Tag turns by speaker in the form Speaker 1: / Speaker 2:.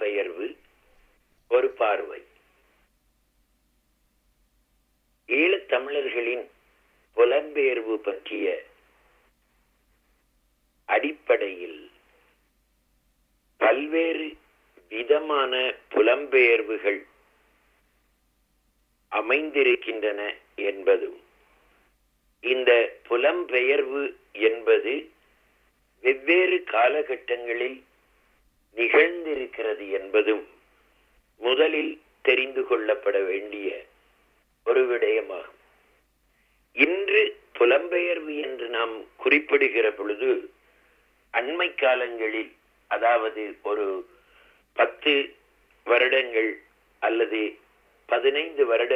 Speaker 1: புலம்பெயர்வு ஒரு பார்வை ஈழத்தமிழர்களின் புலம்பெயர்வு பற்றிய அடிப்படையில் பல்வேறு விதமான புலம்பெயர்வுகள் அமைந்திருக்கின்றன என்பதும் இந்த புலம்பெயர்வு என்பது வெவ்வேறு காலகட்டங்களில் நிகழ்ந்திருக்கிறது என்பதும் முதலில் தெரிந்து கொள்ளப்பட வேண்டிய ஒரு விடயமாகும் இன்று புலம்பெயர்வு என்று நாம் குறிப்பிடுகிற பொழுது அண்மை காலங்களில் அதாவது ஒரு பத்து வருடங்கள் அல்லது பதினைந்து வருட